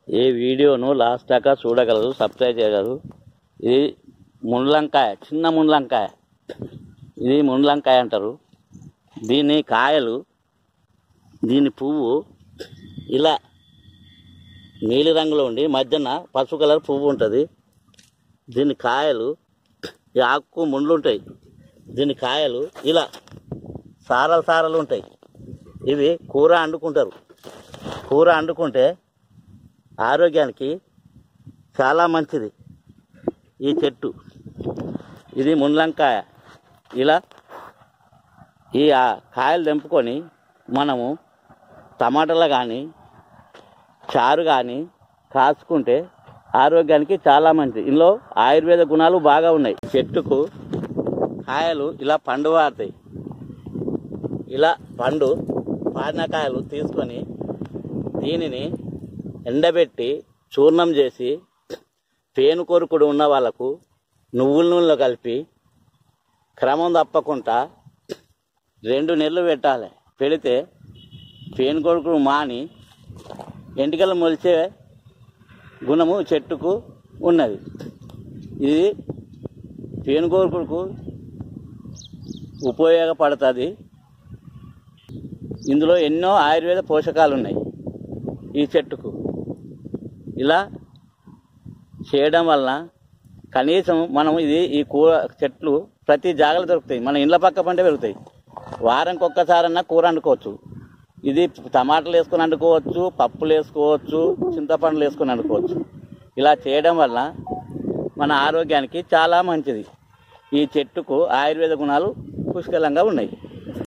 ఈ వీడియోను లాస్ట్ దాకా చూడగలరు సబ్స్క్రైబ్ చేయగలరు ఇది ముళ్ళంకాయ చిన్న ముళ్ళంకాయ ఇది ముళ్ళంకాయ అంటారు దీని కాయలు దీని పువ్వు ఇలా నీలి రంగులో ఉండి మధ్యన పసుపు కలర్ పువ్వు ఉంటుంది దీని కాయలు ఈ ఆకు ముండ్లు ఉంటాయి దీని కాయలు ఇలా సారలు సారలు ఉంటాయి ఇవి కూర వండుకుంటారు కూర వండుకుంటే ఆరోగ్యానికి చాలా మంచిది ఈ చెట్టు ఇది మున్లంకాయ ఇలా ఈ ఆ కాయలు తెంపుకొని మనము టమాటాలు కానీ చారు కానీ కాచుకుంటే ఆరోగ్యానికి చాలా మంచిది ఇందులో ఆయుర్వేద గుణాలు బాగా ఉన్నాయి చెట్టుకు కాయలు ఇలా పండు వారుతాయి ఇలా పండు పాడిన కాయలు తీసుకొని దీనిని ఎండబెట్టి చూర్ణం చేసి పేను కొరుకుడు ఉన్న వాళ్ళకు నువ్వుల నూనెలో కలిపి క్రమం తప్పకుండా రెండు నెలలు పెట్టాలి పెడితే పేను కొరుకుడు మాని ఎంటికలు మొలిచే గుణము చెట్టుకు ఉన్నది ఇది పేను కొరుకుడుకు ఉపయోగపడుతుంది ఇందులో ఎన్నో ఆయుర్వేద పోషకాలు ఉన్నాయి ఈ చెట్టుకు ఇలా చేయడం వలన కనీసం మనం ఇది ఈ కూర చెట్లు ప్రతి జాగలు దొరుకుతాయి మన ఇండ్ల పక్క పంటే పెరుగుతాయి వారానికి ఒక్కసారన్నా కూర వండుకోవచ్చు ఇది టమాటాలు వేసుకొని వండుకోవచ్చు పప్పులు వేసుకోవచ్చు చింతపండులు వేసుకొని వండుకోవచ్చు ఇలా చేయడం వల్ల మన ఆరోగ్యానికి చాలా మంచిది ఈ చెట్టుకు ఆయుర్వేద గుణాలు పుష్కలంగా ఉన్నాయి